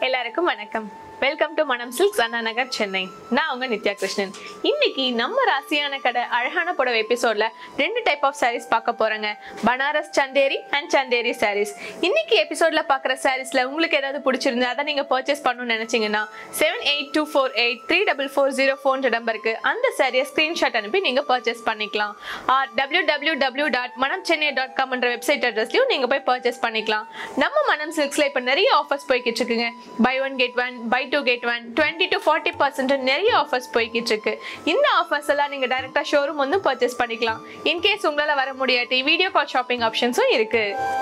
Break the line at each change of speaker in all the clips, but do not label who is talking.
எல்லாருக்கும் வணக்கம் welcome to Manam silks Anna Nagar Chennai நான் உங்க நித்யா கிருஷ்ணன் இன்னைக்கு நம்ம ராசியான கடை அழகான புடவை எபிசோட்ல ரெண்டு டைப் ஆஃப் சாரீஸ் பார்க்க போறேங்க பனாரஸ் சந்தேரி அண்ட் சந்தேரி சாரீஸ் இன்னைக்கு எபிசோட்ல பார்க்குற சாரீஸ்ல உங்களுக்கு ஏதாவது பிடிச்சிருந்து அதை நீங்க பர்ச்சேஸ் பண்ணணும்னு நினைச்சீங்கன்னா seven eight two four eight three double four zero ஃபோன்ற நம்பருக்கு அந்த சாரியை ஸ்கிரீன்ஷாட் அனுப்பி நீங்க பர்ச்சேஸ் பண்ணிக்கலாம் or W W W dot Manam Chennai dot காம்ன்ற வெப்சைட் அட்ரஸ்லையும் நீங்க போய் பர்ச்சேஸ் பண்ணிக்கலாம் நம்ம மனம் சில்க்ஸ்ல இப்போ நிறைய ஆஃபர்ஸ் போய்கிட்டு இருக்குங்க buy one get one buy two get one twenty to forty percent நிறைய ஆஃபர்ஸ் போய்கிட்டு இருக்கு இந்த ஆஃபர்ஸ் எல்லாம் நீங்க டைரக்டா ஷோரூம் வந்து பர்ச்சேஸ் பண்ணிக்கலாம் இன்கேஸ் உங்களால வர முடியாட்டி வீடியோ கால் ஷாப்பிங் ஆப்ஷன்ஸும் இருக்கு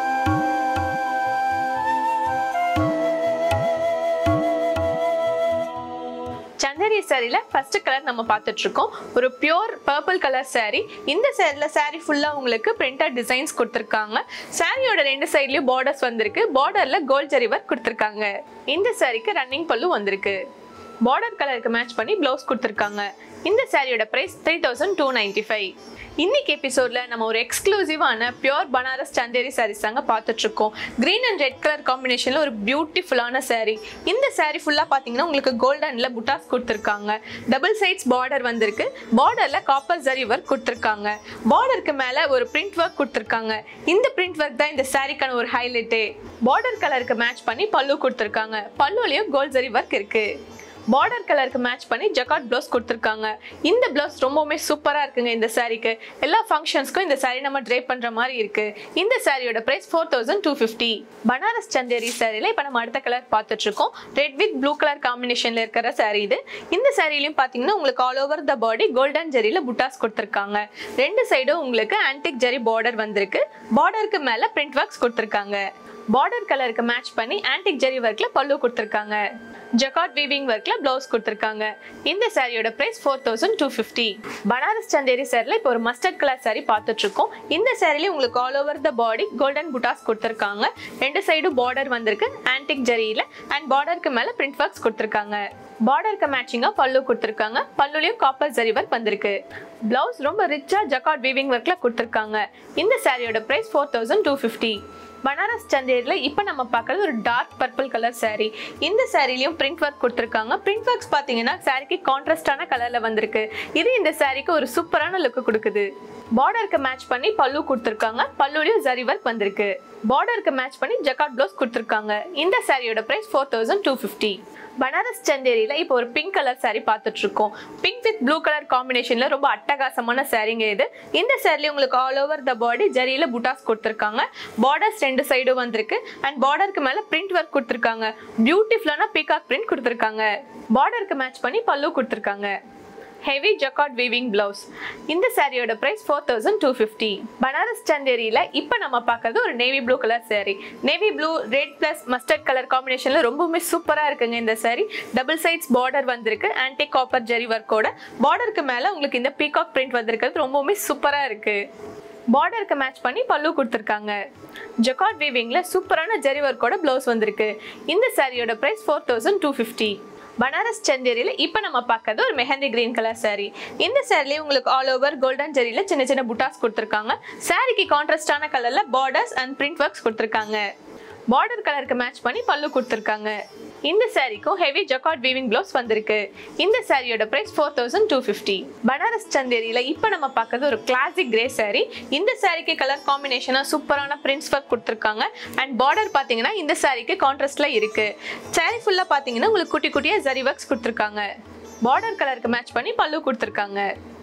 சந்தேரி சாரியில ஃபர்ஸ்ட் கலர் நம்ம பார்த்துட்டு இருக்கோம் ஒரு பியோர் பர்பிள் கலர் saree இந்த சேரீல saree ஃபுல்லா உங்களுக்கு பிரிண்டட் டிசைன்ஸ் கொடுத்துருக்காங்க சாரியோட ரெண்டு சைட்லயும் பார்டர்ஸ் வந்திருக்கு பார்டர்ல கோல்ட் ஜரி ஒர்க் கொடுத்துருக்காங்க இந்த சாரிக்கு ரன்னிங் பல்லு வந்திருக்கு பார்டர் கலருக்கு மேட்ச் பண்ணி பிளவுஸ் கொடுத்துருக்காங்க இந்த சாரியோட price three thousand two ninety five இன்னைக்கு எபிசோட்ல நம்ம ஒரு எக்ஸ்க்ளூசிவான பியோர் பனாரஸ் சந்தேரி சாரீஸ் தாங்க பார்த்துட்டு இருக்கோம் கிரீன் அண்ட் ரெட் கலர் காம்பினேஷன்ல ஒரு பியூட்டிஃபுல்லான saree இந்த saree ஃபுல்லா பாத்தீங்கன்னா உங்களுக்கு கோல்டன்ல புட்டாஸ் கொடுத்துருக்காங்க டபுள் சைட்ஸ் பார்டர் வந்திருக்கு பார்டர்ல காப்பர் ஜரி ஒர்க் கொடுத்துருக்காங்க பார்டருக்கு மேல ஒரு பிரிண்ட் ஒர்க் கொடுத்துருக்காங்க இந்த பிரிண்ட் ஒர்க் தான் இந்த சாரிக்கான ஒரு ஹைலைட்டே பார்டர் கலருக்கு மேட்ச் பண்ணி பல்லு கொடுத்துருக்காங்க பல்லுலயும் கோல்ட் ஜரி ஒர்க் இருக்கு பார்டர் கலருக்கு மேட்ச் பண்ணி ஜக்காட் ப்ளவுஸ் கொடுத்துருக்காங்க இந்த ப்ளவுஸ் ரொம்பவுமே சூப்பராக இருக்குங்க இந்த சாரீக்கு எல்லா ஃபங்க்ஷன்ஸ்க்கும் இந்த saree நம்ம ட்ரே பண்ணுற மாதிரி இருக்கு இந்த சாரியோட price four thousand two fifty Banaras Chanderi சாரியில் இப்போ நம்ம அடுத்த கலர் பார்த்துட்டு இருக்கோம் ரெட் வித் ப்ளூ கலர் காம்பினேஷனில் இருக்கிற saree இது இந்த சாரிலையும் பார்த்தீங்கன்னா உங்களுக்கு all over the body golden ஜரியில் புட்டாஸ் கொடுத்துருக்காங்க ரெண்டு சைடும் உங்களுக்கு ஆன்டிக் ஜரி பார்டர் வந்திருக்கு பார்டருக்கு மேலே பிரிண்ட் ஒர்க்ஸ் கொடுத்துருக்காங்க பார்டர் கலருக்கு மேட்ச் பண்ணி ஆன்டிக் ஜெரி ஒர்க்ல பல்லு கொடுத்துருக்காங்க ஜக்காட் வீவிங் ஒர்க்ல பிளவுஸ் கொடுத்துருக்காங்க இந்த சாரியோட price four thousand two fifty Banaras Chanderi சாரில இப்போ ஒரு மஸ்டர்ட் கலர் saree பார்த்துட்டு இருக்கோம் இந்த சாரில உங்களுக்கு all over the body golden buttas கொடுத்துருக்காங்க ரெண்டு சைடும் பார்டர் வந்திருக்கு ஆன்டிக் ஜரியில அண்ட் பார்டருக்கு மேல பிரிண்ட் ஒர்க்ஸ் கொடுத்துருக்காங்க பார்டருக்கு மேட்சிங்கா பல்லு கொடுத்துருக்காங்க பல்லுலயும் காப்பர் ஜரி ஒர்க் வந்திருக்கு பிளவுஸ் ரொம்ப ரிச்சா ஜக்காட் வீவிங் ஒர்க்ல கொடுத்துருக்காங்க இந்த சாரியோட price four thousand two fifty Banaras சந்தேரியில் இப்போ நம்ம பார்க்குறது ஒரு டார்க் பர்பிள் கலர் saree இந்த சாரிலையும் பிரிண்ட் ஒர்க் கொடுத்துருக்காங்க பிரிண்ட் ஒர்க்ஸ் பார்த்தீங்கன்னா சாரிக்கு கான்ட்ராஸ்டான கலரில் வந்திருக்கு இது இந்த சாரிக்கு ஒரு சூப்பரான லுக்கு கொடுக்குது பார்டருக்கு மேட்ச் பண்ணி பல்லு கொடுத்துருக்காங்க பல்லுலையும் ஜரி ஒர்க் வந்திருக்கு பார்டருக்கு மேட்ச் பண்ணி ஜக்காட் ப்ளவுஸ் கொடுத்துருக்காங்க இந்த சாரியோட price four thousand two fifty Banaras சந்தேரியில் இப்போ ஒரு பிங்க் கலர் saree பார்த்துட்டு இருக்கோம் பிங்க் வித் ப்ளூ கலர் காம்பினேஷனில் ரொம்ப அட்டகாசமான சாரீங்க இது இந்த சாரிலே உங்களுக்கு ஆல் ஓவர் த பாடி ஜரியில் புட்டாஸ் கொடுத்துருக்காங்க பார்டர்ஸ் ரெண்டு சைடும் வந்திருக்கு அண்ட் பார்டருக்கு மேலே பிரிண்ட் ஒர்க் கொடுத்துருக்காங்க பியூட்டிஃபுல்லான பீகாக் பிரிண்ட் கொடுத்துருக்காங்க பார்டருக்கு மேட்ச் பண்ணி பல்லு கொடுத்துருக்காங்க ஹெவி ஜக்காட் வீவிங் பிளவுஸ் இந்த சாரியோட price four thousand two fifty Banaras சந்தேரியில் இப்போ நம்ம பார்க்கறது ஒரு navy blue colour saree navy blue red plus mustard colour காம்பினேஷனில் ரொம்பவுமே சூப்பராக இருக்குங்க இந்த saree டபுள் சைட்ஸ் பார்டர் வந்திருக்கு ஆன்டி காப்பர் ஜெரி ஒர்க்கோட பார்டருக்கு மேலே உங்களுக்கு இந்த பீகாக் பிரிண்ட் வந்திருக்கிறது ரொம்பவுமே சூப்பராக இருக்குது பார்டருக்கு மேட்ச் பண்ணி பல்லு கொடுத்துருக்காங்க ஜக்காட் வீவிங்ல சூப்பரான ஜெரி ஒர்க்கோட ப்ளவுஸ் வந்திருக்கு இந்த சாரியோட price four thousand two fifty Banaras சந்தேரியில் இப்போ நம்ம பார்க்கறது ஒரு மெஹந்தி கிரீன் கலர் saree இந்த சாரிலேயே உங்களுக்கு ஆல் ஓவர் கோல்டன் ஜெரியில் சின்ன சின்ன புட்டாஸ் கொடுத்துருக்காங்க சாரிக்கு கான்ட்ராஸ்டான கலரில் பார்டர்ஸ் அண்ட் பிரிண்ட் ஒர்க்ஸ் கொடுத்துருக்காங்க பார்டர் கலருக்கு மேட்ச் பண்ணி பல்லு கொடுத்துருக்காங்க இந்த சாரிக்கும் ஹெவி ஜக்காட் வீவிங் ப்ளவுஸ் வந்திருக்கு இந்த சாரியோட price four thousand two fifty Banaras சந்தேரியில் இப்போ நம்ம பார்க்கறது ஒரு கிளாசிக் கிரே saree இந்த சாரிக்கு கலர் காம்பினேஷனாக சூப்பரான பிரிண்ட்ஸ் ஒர்க் கொடுத்துருக்காங்க அண்ட் பார்டர் பார்த்தீங்கன்னா இந்த சாரிக்கு கான்ட்ராஸ்டில் இருக்கு சாரி ஃபுல்லாக பார்த்தீங்கன்னா உங்களுக்கு குட்டி குட்டியாக ஜரி ஒர்க்ஸ் கொடுத்துருக்காங்க பார்டர் கலருக்கு மேட்ச் பண்ணி பல்லு கொடுத்துருக்காங்க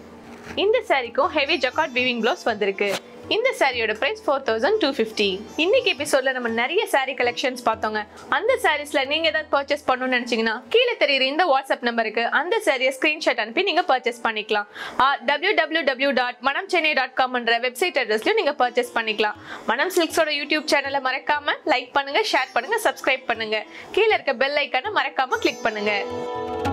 இந்த சாரிக்கும் ஹெவி ஜக்காட் வீவிங் ப்ளவுஸ் வந்திருக்கு இந்த சாரியோட price four thousand two fifty இன்னைக்கு எபிசோட்ல நம்ம நிறைய saree கலெக்ஷன்ஸ் பார்த்தோங்க அந்த சாரீஸ்ல நீங்க ஏதாவது பர்ச்சேஸ் பண்ணணும்னு நினைச்சீங்கன்னா கீழே தெரியுற இந்த வாட்ஸ்அப் நம்பருக்கு அந்த சாரியை ஸ்கிரீன்ஷாட் அனுப்பி நீங்க பர்ச்சேஸ் பண்ணிக்கலாம் W W W dot Manam Chennai dot காம்ன்ற வெப்சைட் அட்ரஸ்லயும் நீங்க பர்ச்சேஸ் பண்ணிக்கலாம் மனம் சில்க்ஸோட யூடியூப் சேனலை மறக்காம லைக் பண்ணுங்க ஷேர் பண்ணுங்க சப்ஸ்கிரைப் பண்ணுங்க கீழே இருக்க பெல் ஐக்கானை மறக்காம கிளிக் பண்ணுங்க